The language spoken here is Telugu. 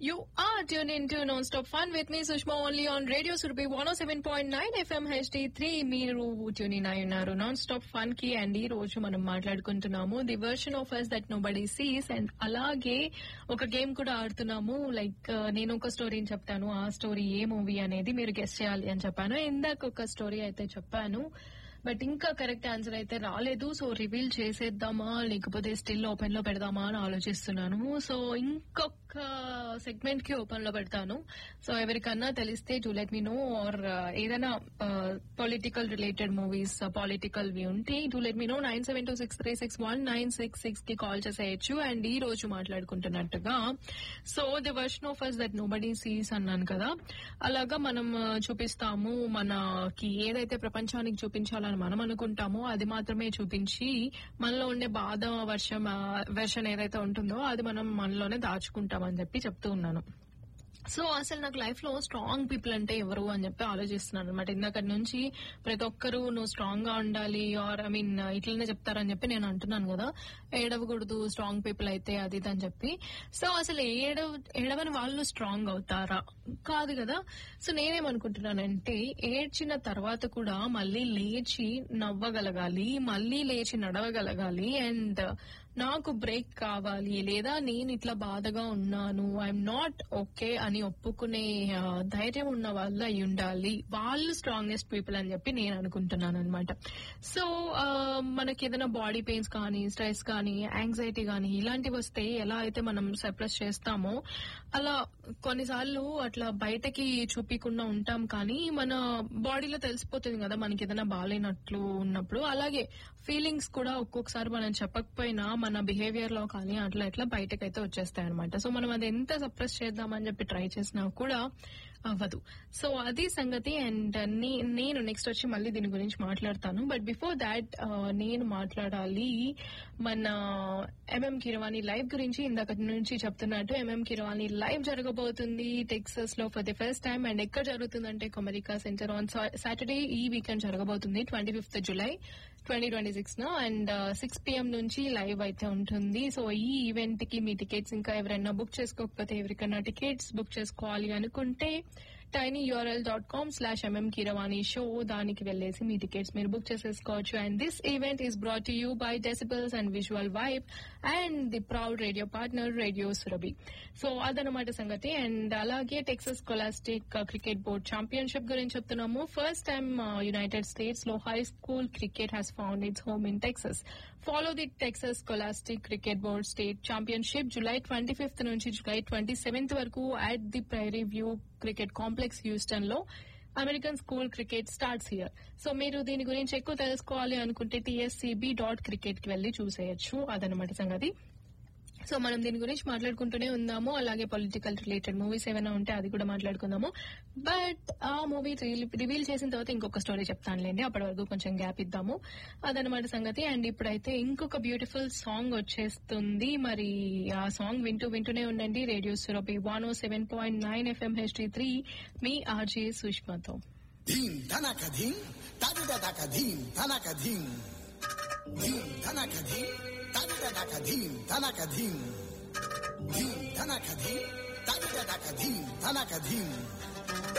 You are tuned into Non-Stop Fun with me, Sushma, only on Radio Surabhi 107.9 FM HD3. మీరు ట్యూన్ ఇన్ అయి ఉన్నారు నాన్ స్టాప్ ఫన్ కి అండ్ ఈ రోజు మనం మాట్లాడుకుంటున్నాము the version of us that nobody sees and అలాగే ఒక గేమ్ కూడా ఆడుతున్నాము లైక్ నేను ఒక స్టోరీని చెప్తాను ఆ స్టోరీ ఏ మూవీ అనేది మీరు గెస్ట్ చేయాలి అని చెప్పాను ఇందాక ఒక స్టోరీ అయితే చెప్పాను బట్ ఇంకా కరెక్ట్ ఆన్సర్ అయితే రాలేదు సో రివీల్ చేసేద్దామా లేకపోతే స్టిల్ ఓపెన్ లో పెడదామా అని ఆలోచిస్తున్నాను సో ఇంకొక సెగ్మెంట్ కి ఓపెన్ లో పెడతాను సో ఎవరికన్నా తెలిస్తే to let me know or ఏదైనా పొలిటికల్ రిలేటెడ్ మూవీస్ పొలిటికల్ వి ఉంటే to let me know nine seven two six three six one nine six six కి కాల్ చేసేయచ్చు అండ్ ఈ రోజు మాట్లాడుకుంటున్నట్టుగా so the version of us that nobody sees అన్నాను కదా అలాగా మనం ఆ, చూపిస్తాము మనకి ఏదైతే ప్రపంచానికి చూపించాలని మనం అనుకుంటామో అది మాత్రమే చూపించి మనలో ఉండే బాధ వర్షం వెర్షన్ ఏదైతే ఉంటుందో అది మనం మనలోనే దాచుకుంటామని చెప్పి చెప్తూ ఉన్నాను సో అసలు నాకు లైఫ్ లో స్ట్రాంగ్ పీపుల్ అంటే ఎవరు అని చెప్పి ఆలోచిస్తున్నాను అనమాట ఇందాక నుంచి ప్రతి ఒక్కరూ నువ్వు స్ట్రాంగ్ గా ఉండాలి ఆర్ ఐ మీన్ ఇట్లనే చెప్తారని చెప్పి నేను అంటున్నాను కదా ఏడవకూడదు స్ట్రాంగ్ పీపుల్ అయితే అది ఇది అని చెప్పి సో అసలు ఏడవ ఏడవని వాళ్ళు స్ట్రాంగ్ అవుతారా కాదు కదా సో నేనేమనుకుంటున్నానంటే ఏడ్చిన తర్వాత కూడా మళ్ళీ లేచి నవ్వగలగాలి మళ్ళీ లేచి నడవగలగాలి అండ్ నాకు బ్రేక్ కావాలి లేదా నేను ఇట్లా బాధగా ఉన్నాను ఐఎమ్ నాట్ ఓకే అని ఒప్పుకునే ఆ, ధైర్యం ఉన్న వాళ్ళు అయి ఉండాలి వాళ్ళు స్ట్రాంగెస్ట్ పీపుల్ అని చెప్పి నేను అనుకుంటున్నాను అనమాట సో ఆ, మనకి ఏదైనా బాడీ పెయిన్స్ కానీ స్ట్రెస్ కానీ యాంగ్జైటీ కానీ ఇలాంటివి వస్తే ఎలా అయితే మనం సప్రెస్ చేస్తామో అలా కొన్నిసార్లు అట్లా బయటకి చూపించకుండా ఉంటాం కానీ మన బాడీలో తెలిసిపోతుంది కదా మనకి ఏదైనా బాగాలేనట్లు ఉన్నప్పుడు అలాగే ఫీలింగ్స్ కూడా ఒక్కొక్కసారి మనం చెప్పకపోయినా మన బిహేవియర్ లో కానీ అట్లా ఇట్లా బయటకైతే వచ్చేస్తాయి అనమాట సో మనం అది ఎంత సప్రెస్ చేద్దామని చెప్పి ట్రై చేసినా కూడా అవ్వదు సో అది సంగతి అండ్ నేను నెక్స్ట్ వచ్చి మళ్ళీ దీని గురించి మాట్లాడతాను బట్ బిఫోర్ దాట్ నేను మాట్లాడాలి మన ఎంఎం కిరవాణి లైవ్ గురించి ఇందాక నుంచి చెప్తున్నట్టు ఎంఎం కిరవాణి లైవ్ జరగబోతుంది టెక్సస్ లో for the first time and ఎక్కడ జరుగుతుందంటే కొమరికా సెంటర్ ఆన్ సాటర్డే ఈ వీకెండ్ జరగబోతుంది twenty fifth July twenty twenty six లో అండ్ సిక్స్ పిఎం నుంచి లైవ్ అయితే ఉంటుంది సో ఈ ఈవెంట్ కి మీ టికెట్స్ ఇంకా ఎవరైనా బుక్ చేసుకోకపోతే ఎవరికైనా టికెట్స్ బుక్ చేసుకోవాలి అనుకుంటే tiny URL dot com slash MM Keeravani show దానికి వెళ్ళేసి మీ టికెట్స్ మీరు బుక్ చేసేసుకోవచ్చు and this event is brought to you by decibels and visual vibe and the proud radio partner radio Surabhi so అదనమాట సంగతి అండ్ అలాగే Texas scholastic cricket board championship గురించి చెప్తున్నాము ఫస్ట్ టైం యునైటెడ్ స్టేట్స్ లో high school cricket has found its home in Texas follow the Texas scholastic cricket board state championship July twenty fifth నుంచి జులై ట్వంటీ సెవెంత్ వరకు at the Prairie View cricket complex Houston లో American school cricket starts here so మీరు దీని గురించి ఎక్కువ తెలుసుకోవాలి అనుకుంటే టీఎస్సీబీ డాట్ క్రికెట్ కి వెళ్లి చూసేయచ్చు అదనమాట సంగతి సో మనం దీని గురించి మాట్లాడుకుంటూనే ఉందాము అలాగే పొలిటికల్ రిలేటెడ్ మూవీస్ ఏమైనా ఉంటే అది కూడా మాట్లాడుకుందాము బట్ ఆ మూవీ రివీల్ చేసిన తర్వాత ఇంకొక స్టోరీ చెప్తానులేండి అప్పటి వరకు కొంచెం గ్యాప్ ఇద్దాము అదనమాట సంగతి అండ్ ఇప్పుడైతే ఇంకొక బ్యూటిఫుల్ సాంగ్ వచ్చేస్తుంది మరి ఆ సాంగ్ వింటూ వింటూనే ఉండండి radio Surabhi one o seven point nine FM HD three మీ ఆర్జే సుష్మతో ధీం ధనక ధీం తదిదక ధీం ధనక ధీం ధీం ధనక ధీం తదిదక ధీం ధనక ధీం ధీం ధనక ధీం తదిదక ధీం ధనక ధీం